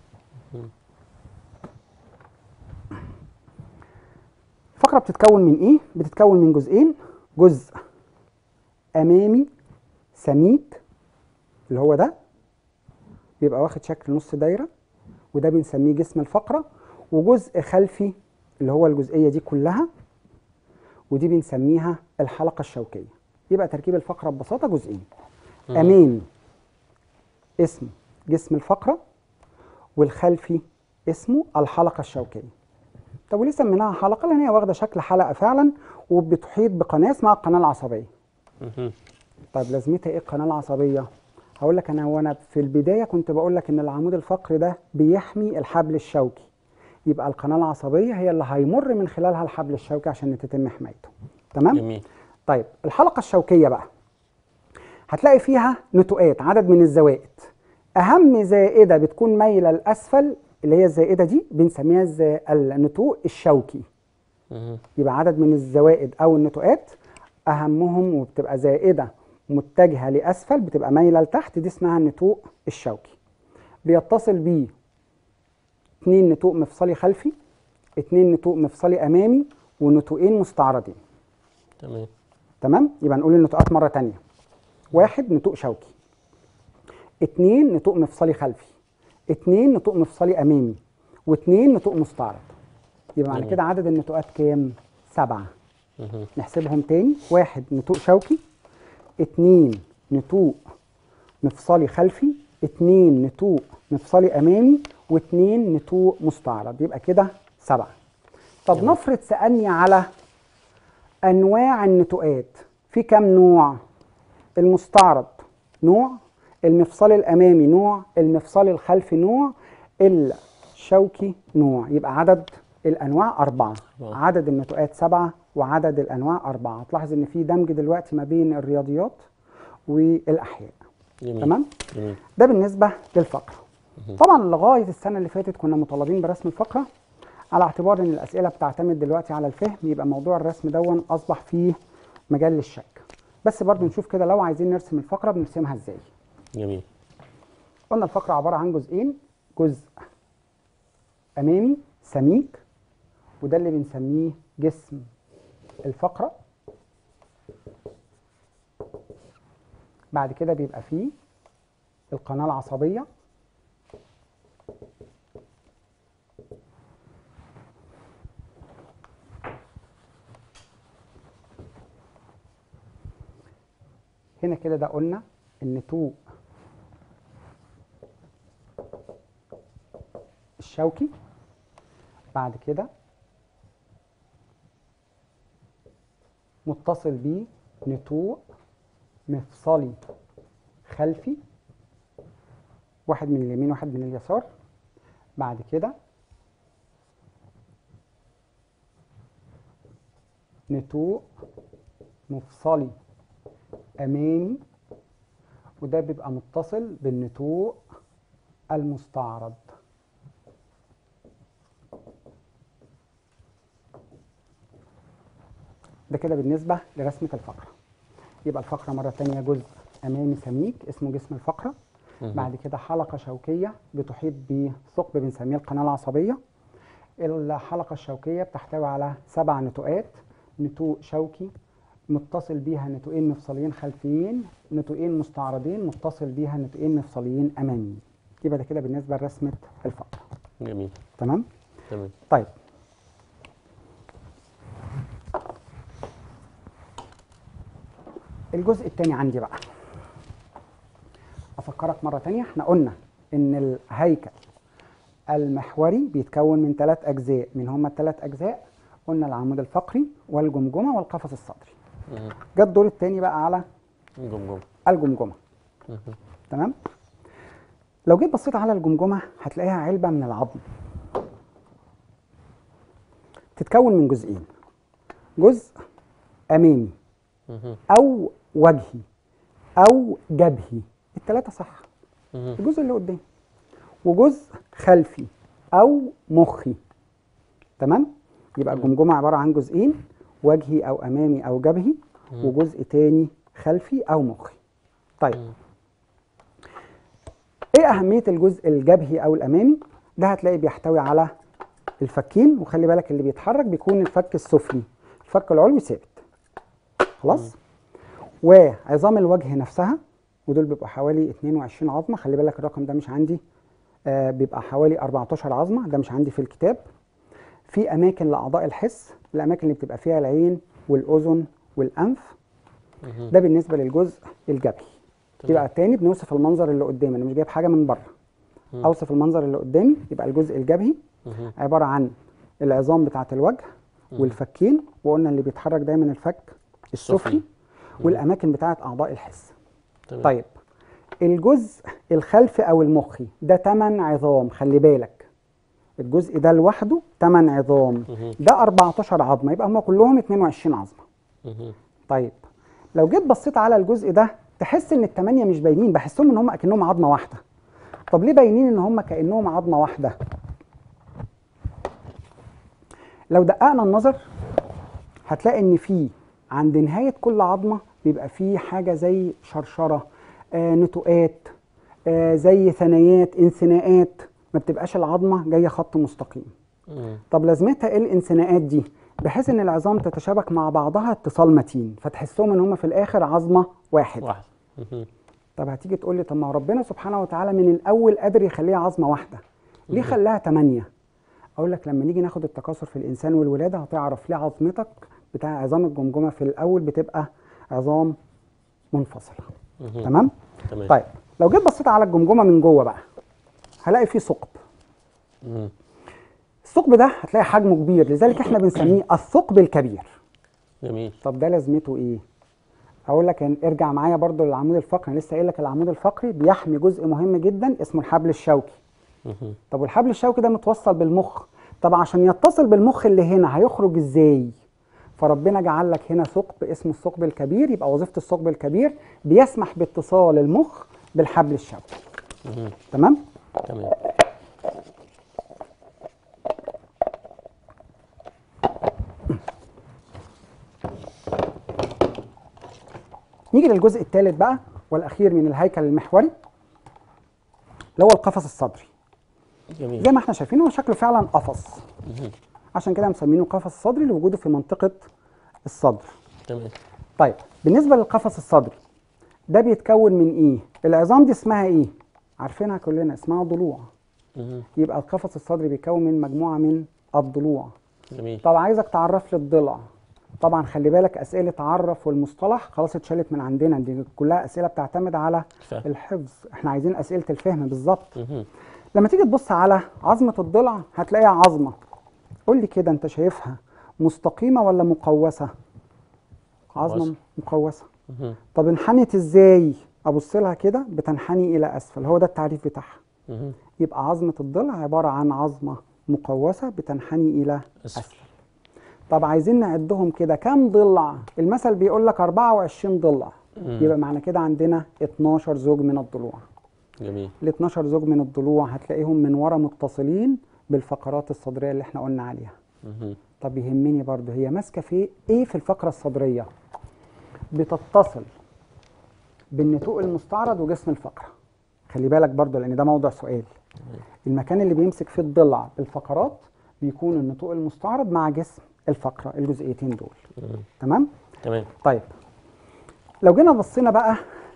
الفقره بتتكون من ايه بتتكون من جزئين جزء امامي سميك اللي هو ده بيبقى واخد شكل نص دايره وده بنسميه جسم الفقره وجزء خلفي اللي هو الجزئيه دي كلها ودي بنسميها الحلقه الشوكيه يبقى تركيب الفقره ببساطه جزئين مم. امامي اسمه جسم الفقره والخلفي اسمه الحلقه الشوكيه طب وليه سميناها حلقه لان هي واخده شكل حلقه فعلا وبتحيط بقناه اسمها القناه العصبيه مهم. طيب لازمتها ايه القناه العصبيه هقول لك انا وانا في البدايه كنت بقول لك ان العمود الفقري ده بيحمي الحبل الشوكي يبقى القناه العصبيه هي اللي هيمر من خلالها الحبل الشوكي عشان تتم حمايته تمام جميل طيب الحلقه الشوكيه بقى هتلاقي فيها نتوءات عدد من الزوائد اهم زائده بتكون مايله لاسفل اللي هي الزائده دي بنسميها الز- النتوء الشوكي مهم. يبقى عدد من الزوائد او النتوءات اهمهم وبتبقى زائده متجهه لاسفل بتبقى مايله لتحت دي اسمها النتوء الشوكي بيتصل بيه اتنين نتوء مفصلي خلفي اتنين نتوء مفصلي امامي ونتوءين مستعرضين تمام تمام يبقى نقول النتوءات مره تانية واحد نتوء شوكي اتنين نتوء مفصلي خلفي اتنين نتوء مفصلي امامي واتنين نتوء مستعرض يبقى معنى جميل. كده عدد النتوءات كام سبعة مهم. نحسبهم تاني واحد نتوء شوكي اتنين نتوء مفصلي خلفي اتنين نتوء مفصلي امامي واتنين نتوء مستعرض يبقى كده سبعة طب جميل. نفرض سألني على انواع النتوءات في كام نوع المستعرض نوع المفصل الامامي نوع المفصل الخلفي نوع الشوكي نوع يبقى عدد الانواع اربعه أربعة. عدد النتوءات سبعه وعدد الانواع اربعه هتلاحظ ان في دمج دلوقتي ما بين الرياضيات والاحياء جميل تمام جميل ده بالنسبه للفقره طبعا لغايه السنه اللي فاتت كنا مطالبين برسم الفقره على اعتبار ان الاسئله بتعتمد دلوقتي على الفهم يبقى موضوع الرسم دون اصبح فيه مجال للشك بس برضو نشوف كده لو عايزين نرسم الفقره بنرسمها ازاي جميل قلنا الفقره عباره عن جزئين جزء امامي سميك وده اللي بنسميه جسم الفقره بعد كده بيبقى فيه القناه العصبيه هنا كده ده قلنا النتوء الشوكي بعد كده متصل بيه نتوء مفصلي خلفي واحد من اليمين واحد من اليسار بعد كده نتوء مفصلي امامي وده بيبقى متصل بالنتوء المستعرض ده كده بالنسبة لرسمة الفقرة يبقى الفقرة مرة تانية جزء أمامي سميك اسمه جسم الفقرة مهم. بعد كده حلقة شوكية بتحيط بثقب بنسميه القناة العصبية الحلقة الشوكية بتحتوي على سبع نتوءات نتوء شوكي متصل بيها نتوءين مفصليين خلفيين نتوءين مستعرضين متصل بيها نتوءين مفصليين أماميين يبقى ده كده بالنسبة لرسمة الفقرة جميل تمام؟ تمام طيب الجزء الثاني عندي بقى افكرك مره تانية احنا قلنا ان الهيكل المحوري بيتكون من ثلاث اجزاء من هما الثلاث اجزاء قلنا العمود الفقري والجمجمه والقفص الصدري مهم. جه الدور الثاني بقى على جمجمة الجمجمه مهم. تمام لو جيت بصيت على الجمجمه هتلاقيها علبه من العظم تتكون من جزئين جزء امامي مهم. او وجهي او جبهي الثلاثه صح مهم. الجزء اللي قدام وجزء خلفي او مخي تمام يبقى تمام. الجمجمه عباره عن جزئين وجهي او امامي او جبهي مم. وجزء تاني خلفي او مخي طيب مم. ايه اهميه الجزء الجبهي او الامامي ده هتلاقي بيحتوي على الفكين وخلي بالك اللي بيتحرك بيكون الفك السفلي الفك العلوي ثابت خلاص وعظام الوجه نفسها ودول بيبقوا حوالي 22 عظمه خلي بالك الرقم ده مش عندي آه بيبقى حوالي 14 عظمه ده مش عندي في الكتاب في اماكن لاعضاء الحس الاماكن اللي بتبقى فيها العين والاذن والانف مهم. ده بالنسبه للجزء الجبهي تمام. يبقى تاني بنوصف المنظر اللي قدامي انا مش جايب حاجه من بره مم. اوصف المنظر اللي قدامي يبقى الجزء الجبهي مهم. عباره عن العظام بتاعه الوجه مم. والفكين وقلنا اللي بيتحرك دايما الفك السفلي السفلي. والاماكن بتاعه اعضاء الحس تمام. طيب الجزء الخلفي او المخي ده 8 عظام خلي بالك الجزء ده لوحده 8 عظام مهم. ده 14 عظمه يبقى هم كلهم 22 عظمه مهم. طيب لو جيت بصيت على الجزء ده تحس ان الثمانيه مش باينين بحسهم ان هم اكنهم عظمه واحده طب ليه باينين ان هم كانهم عظمه واحده لو دققنا النظر هتلاقي ان في عند نهايه كل عظمه بيبقى في حاجه زي شرشره آه نتوءات آه زي ثنايات انثناءات ما بتبقاش العظمه جايه خط مستقيم مم. طب لازمتها ايه الانثناءات دي بحيث ان العظام تتشابك مع بعضها اتصال متين فتحسهم ان هم في الاخر عظمه واحد واحد مهم. طب هتيجي تقول لي طب ما هو ربنا سبحانه وتعالى من الاول قادر يخليها عظمه واحده ليه مهم. خلاها ثمانيه اقول لك لما نيجي ناخد التكاثر في الانسان والولاده هتعرف ليه عظمتك بتاع عظام الجمجمه في الاول بتبقى عظام منفصله مهم. تمام تمام طيب لو جيت بصيت على الجمجمه من جوه بقى هلاقي فيه ثقب مهم. الثقب ده هتلاقي حجمه كبير لذلك احنا بنسميه الثقب الكبير جميل طب ده لازمته ايه اقول لك إن- ارجع معايا برضو للعمود الفقري انا لسه قايل لك العمود الفقري بيحمي جزء مهم جدا اسمه الحبل الشوكي مهم. طب والحبل الشوكي ده متوصل بالمخ طب عشان يتصل بالمخ اللي هنا هيخرج ازاي فربنا جعل لك هنا ثقب اسمه الثقب الكبير يبقى وظيفه الثقب الكبير بيسمح باتصال المخ بالحبل الشوكي مهم. تمام تمام نيجي للجزء الثالث بقى والاخير من الهيكل المحوري اللي هو القفص الصدري جميل زي ما احنا شايفين هو شكله فعلا قفص مهم. عشان كده مسمينه قفص صدري لوجوده في منطقه الصدر تمام طيب بالنسبه للقفص الصدري ده بيتكون من ايه العظام دي اسمها ايه عارفينها كلنا اسمها ضلوع مهم. يبقى القفص الصدري بيتكون من مجموعه من الضلوع جميل طب عايزك تعرف لي الضلع طبعا خلي بالك اسئله عرف والمصطلح خلاص اتشالت من عندنا دي كلها اسئله بتعتمد على فاهم. الحفظ احنا عايزين اسئله الفهم بالظبط مهم. لما تيجي تبص على عظمه الضلع هتلاقيها عظمه قول لي كده انت شايفها مستقيمه ولا مقوسه عظمه مقوسة. مقوسه مهم. طب انحنت ازاي ابص لها كده بتنحني الى اسفل هو ده التعريف بتاعها مهم. يبقى عظمه الضلع عباره عن عظمه مقوسه بتنحني الى اسفل طب عايزين نعدهم كده كام ضلع المثل بيقول لك 24 ضلع مم. يبقى معنى كده عندنا 12 زوج من الضلوع جميل ال 12 زوج من الضلوع هتلاقيهم من ورا متصلين بالفقرات الصدريه اللي احنا قلنا عليها مهم. طب يهمني برضو هي ماسكه في ايه في الفقره الصدريه بتتصل بالنتوء المستعرض وجسم الفقره خلي بالك برضو لان ده موضوع سؤال المكان اللي بيمسك فيه الضلع بالفقرات بيكون النتوء المستعرض مع جسم الفقره الجزئيتين دول مم. تمام تمام طيب لو جينا بصينا بقى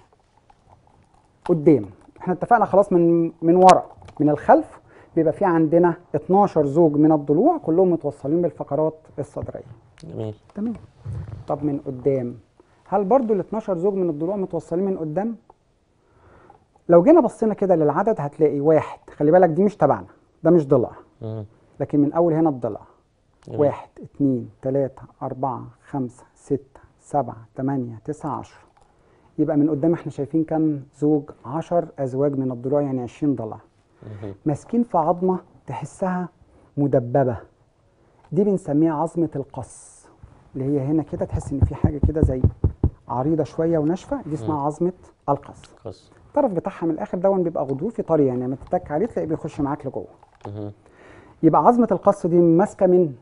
قدام احنا اتفقنا خلاص من من ورا من الخلف بيبقى في عندنا 12 زوج من الضلوع كلهم متوصلين بالفقرات الصدريه جميل تمام طب من قدام هل برضو ال 12 زوج من الضلوع متوصلين من قدام لو جينا بصينا كده للعدد هتلاقي واحد خلي بالك دي مش تبعنا ده مش ضلع مم. لكن من اول هنا الضلع جميل. واحد اتنين تلاتة أربعة خمسة ستة سبعة تمانية تسعة عشرة يبقى من قدام احنا شايفين كم زوج عشر أزواج من الضلوع يعني عشرين ضلع مهم. ماسكين في عظمة تحسها مدببة دي بنسميها عظمة القص اللي هي هنا كده تحس إن في حاجة كده زي عريضة شوية وناشفة دي اسمها عظمة القص خلاص الطرف بتاعها من الآخر دون بيبقى غضروفي طري يعني لما تتك عليه تلاقيه بيخش معاك لجوه مهم. يبقى عظمة القص دي ماسكة من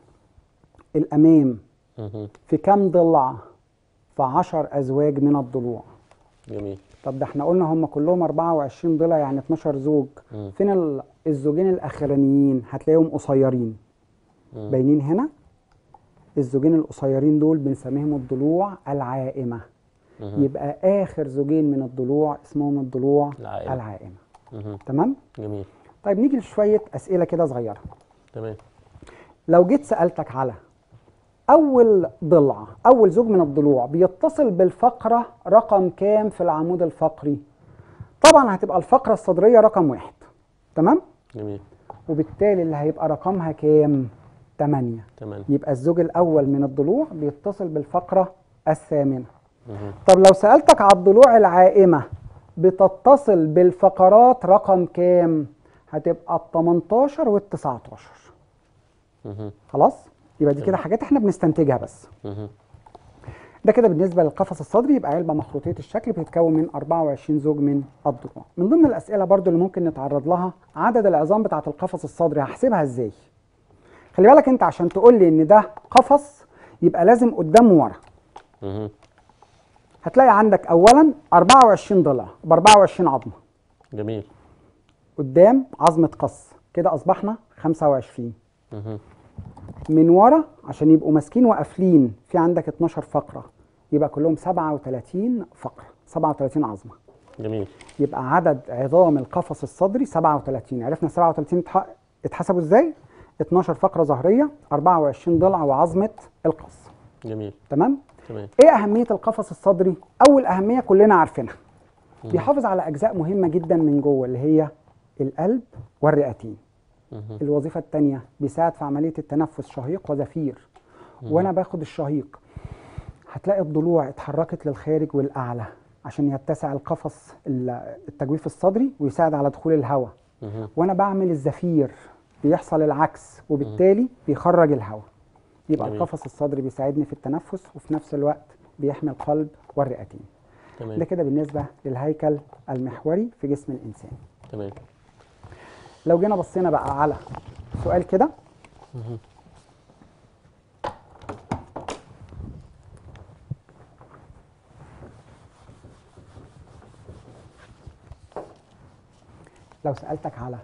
الأمام مهم. في كام ضلع؟ في 10 أزواج من الضلوع جميل طب ده احنا قلنا هم كلهم 24 ضلع يعني 12 زوج مم. فين ال- الزوجين الأخرانيين هتلاقيهم قصيرين مم. باينين هنا الزوجين القصيرين دول بنسميهم الضلوع العائمة مهم. يبقى آخر زوجين من الضلوع اسمهم الضلوع العائمة. العائمة مهم. تمام؟ جميل طيب نيجي لشوية أسئلة كده صغيرة تمام لو جيت سألتك على أول ضلع أول زوج من الضلوع بيتصل بالفقرة رقم كام في العمود الفقري؟ طبعا هتبقى الفقرة الصدرية رقم واحد تمام؟ جميل وبالتالي اللي هيبقى رقمها كام؟ 8 تمام يبقى الزوج الأول من الضلوع بيتصل بالفقرة الثامنة مهم. طب لو سألتك على الضلوع العائمة بتتصل بالفقرات رقم كام؟ هتبقى ال 18 وال 19 مهم. خلاص؟ يبقى دي كده حاجات احنا بنستنتجها بس مهم. ده كده بالنسبه للقفص الصدري يبقى علبه مخروطيه الشكل بتتكون من 24 زوج من الضلوع من ضمن الاسئله برضو اللي ممكن نتعرض لها عدد العظام بتاعه القفص الصدري هحسبها ازاي خلي بالك انت عشان تقول لي ان ده قفص يبقى لازم قدام وورا مهم. هتلاقي عندك اولا 24 ضلع ب 24 عظمه جميل قدام عظمه قص كده اصبحنا 25 مهم. من ورا عشان يبقوا ماسكين وقافلين في عندك 12 فقره يبقى كلهم 37 فقره 37 عظمه جميل يبقى عدد عظام القفص الصدري 37 عرفنا 37 اتح- اتحسبوا ازاي 12 فقره ظهريه 24 ضلع وعظمه القص جميل تمام تمام ايه اهميه القفص الصدري اول اهميه كلنا عارفينها بيحافظ على اجزاء مهمه جدا من جوه اللي هي القلب والرئتين مهم. الوظيفه الثانيه بيساعد في عمليه التنفس شهيق وزفير وانا باخد الشهيق هتلاقي الضلوع اتحركت للخارج والاعلى عشان يتسع القفص ال- التجويف الصدري ويساعد على دخول الهواء مهم. وانا بعمل الزفير بيحصل العكس وبالتالي بيخرج الهواء يبقى جميل. القفص الصدري بيساعدني في التنفس وفي نفس الوقت بيحمي القلب والرئتين ده تمام كده بالنسبه للهيكل المحوري في جسم الانسان تمام لو جينا بصينا بقى على سؤال كده مهم. لو سألتك على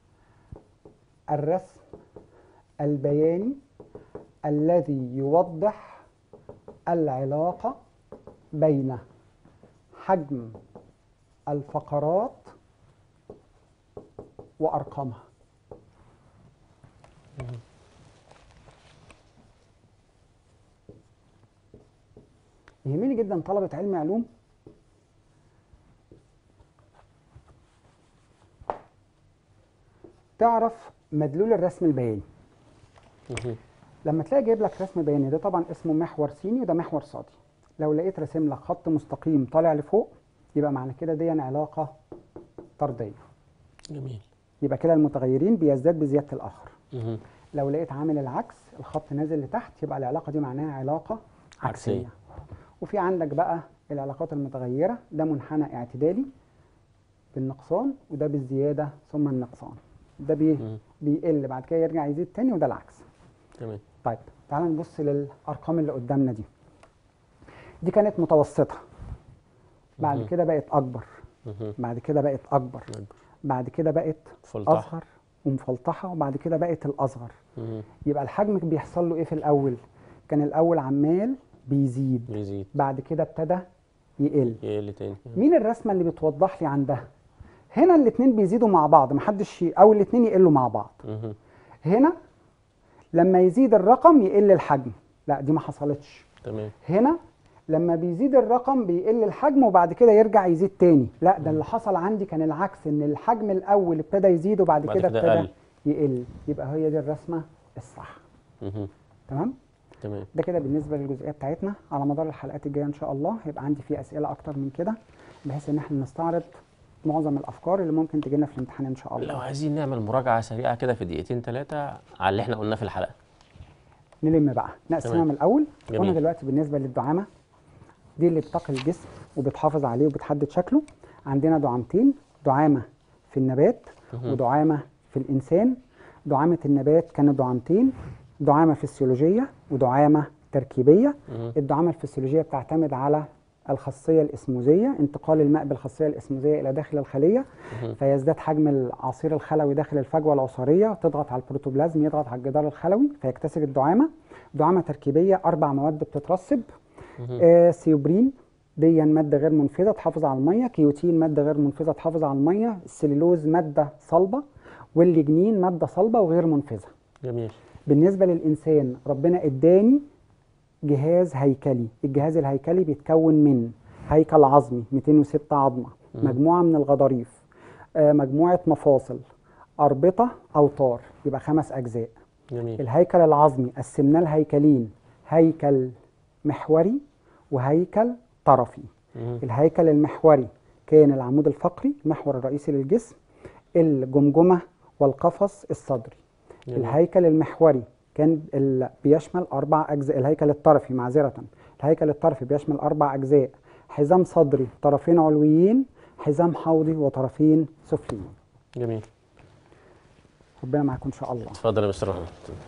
الرسم البياني الذي يوضح العلاقة بين حجم الفقرات وأرقامها يهمني جدا طلبة علم علوم تعرف مدلول الرسم البياني مهم. لما تلاقي جايب لك رسم بياني ده طبعا اسمه محور سيني وده محور صادي لو لقيت راسم لك خط مستقيم طالع لفوق يبقى معنى كده دي علاقة طردية جميل يبقى كده المتغيرين بيزداد بزيادة الآخر مهم. لو لقيت عامل العكس الخط نازل لتحت يبقى العلاقة دي معناها علاقة عكسية, عكسية. وفي عندك بقى العلاقات المتغيرة ده منحنى اعتدالي بالنقصان وده بالزيادة ثم النقصان ده بي مم. بيقل بعد كده يرجع يزيد تاني وده العكس تمام طيب تعال نبص للأرقام اللي قدامنا دي دي كانت متوسطة بعد مهم. كده بقت أكبر مهم. بعد كده بقت أكبر أكبر. بعد كده بقت فلتح أصغر ومفلطحة وبعد كده بقت الأصغر مهم. يبقى الحجم بيحصل له ايه في الاول كان الاول عمال بيزيد بيزيد بعد كده ابتدى يقل يقل تاني مين الرسمه اللي بتوضح لي عندها هنا الاثنين بيزيدوا مع بعض محدش ي... او الاثنين يقلوا مع بعض مهم. هنا لما يزيد الرقم يقل الحجم لا دي ما حصلتش تمام هنا لما بيزيد الرقم بيقل الحجم وبعد كده يرجع يزيد تاني لا ده اللي حصل عندي كان العكس ان الحجم الاول ابتدى يزيد وبعد بعد كده كده ابتدى قل. يقل يبقى هي دي الرسمه الصح مهم. تمام تمام ده كده بالنسبه للجزئيه بتاعتنا على مدار الحلقات الجايه ان شاء الله هيبقى عندي فيه اسئله اكتر من كده بحيث ان احنا نستعرض معظم الافكار اللي ممكن تجي لنا في الامتحان ان شاء لو الله عايزين نعمل مراجعة سريعة كده في دقيقتين ثلاثة على اللي احنا قلناه في الحلقة نلم بقى نقسمها تمام. من الاول جميل. قلنا دلوقتي بالنسبه للدعامه دي اللي بتقي الجسم وبتحافظ عليه وبتحدد شكله عندنا دعامتين دعامه في النبات مهم. ودعامه في الانسان دعامه النبات كانوا دعامتين دعامه فسيولوجيه ودعامه تركيبيه مهم. الدعامه الفسيولوجيه بتعتمد على الخاصيه الاسموزيه انتقال الماء بالخاصيه الاسموزيه الى داخل الخليه مهم. فيزداد حجم العصير الخلوي داخل الفجوه العصاريه تضغط على البروتوبلازم يضغط على الجدار الخلوي فيكتسب الدعامه دعامه تركيبيه اربع مواد بتترسب مهم. آه سيوبرين دي ماده غير منفذه تحافظ على الميه كيوتين ماده غير منفذه تحافظ على الميه السليلوز ماده صلبه والليجنين ماده صلبه وغير منفذه جميل بالنسبه للانسان ربنا اداني جهاز هيكلي الجهاز الهيكلي بيتكون من هيكل عظمي 206 عظمه مم. مجموعه من الغضاريف آه، مجموعه مفاصل اربطه اوتار يبقى خمس اجزاء جميل الهيكل العظمي قسمناه لهيكلين هيكل محوري وهيكل طرفي مهم. الهيكل المحوري كان العمود الفقري المحور الرئيسي للجسم الجمجمه والقفص الصدري جميل. الهيكل المحوري كان ال... بيشمل اربع اجزاء الهيكل الطرفي معذره الهيكل الطرفي بيشمل اربع اجزاء حزام صدري طرفين علويين حزام حوضي وطرفين سفليين جميل ربنا معاكم ان شاء الله اتفضل يا مستر محمد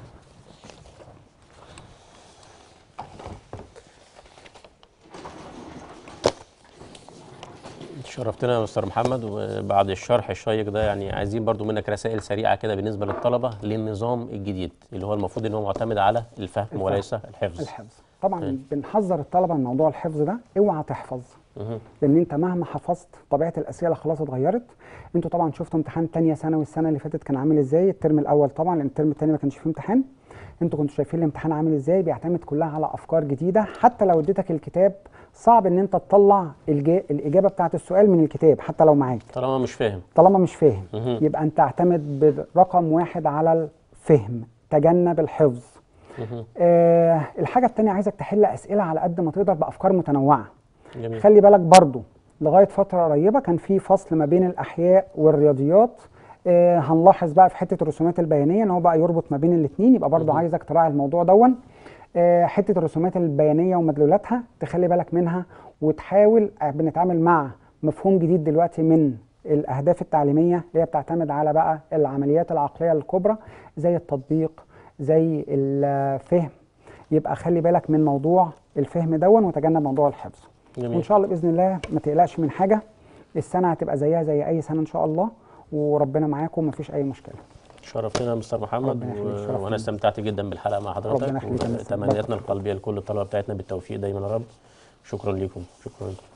شرفتنا يا مستر محمد وبعد الشرح الشيق ده يعني عايزين برضو منك رسائل سريعة كده بالنسبة للطلبة للنظام الجديد اللي هو المفروض ان هو معتمد على الفهم الفهم. وليس الحفظ الحفظ طبعا طيب. بنحذر الطلبه من موضوع الحفظ ده اوعى تحفظ مهم. لان انت مهما حفظت طبيعه الاسئله خلاص اتغيرت انتوا طبعا شفتوا امتحان تانية ثانوي السنه اللي فاتت كان عامل ازاي الترم الاول طبعا لان الترم الثاني ما كانش فيه امتحان انتوا كنتوا شايفين الامتحان عامل ازاي بيعتمد كلها على افكار جديده حتى لو اديتك الكتاب صعب ان انت تطلع الجا... الاجابه بتاعه السؤال من الكتاب حتى لو معاك طالما مش فاهم طالما مش فاهم مهم. يبقى انت اعتمد برقم واحد على الفهم تجنب الحفظ مهم. آه الحاجه التانية عايزك تحل اسئله على قد ما تقدر بافكار متنوعه جميل خلي بالك برضو لغايه فتره قريبه كان في فصل ما بين الاحياء والرياضيات آه هنلاحظ بقى في حته الرسومات البيانيه ان هو بقى يربط ما بين الاثنين يبقى برضو مهم. عايزك تراعي الموضوع دون آه حته الرسومات البيانيه ومدلولاتها تخلي بالك منها وتحاول آه، بنتعامل مع مفهوم جديد دلوقتي من الاهداف التعليميه اللي هي بتعتمد على بقى العمليات العقليه الكبرى زي التطبيق زي الفهم يبقى خلي بالك من موضوع الفهم دون وتجنب موضوع الحفظ وان جميل شاء الله باذن الله ما تقلقش من حاجه السنه هتبقى زيها زي اي سنه ان شاء الله وربنا معاكم ومفيش اي مشكله شرفتنا يا مستر محمد ربنا يخليك، و... شرف وانا لي. استمتعت جدا بالحلقه مع حضرتك ربنا يخليك يا مستر. وتمنياتنا القلبيه لكل الطلبه بتاعتنا بالتوفيق دايما يا رب شكرا لكم شكرا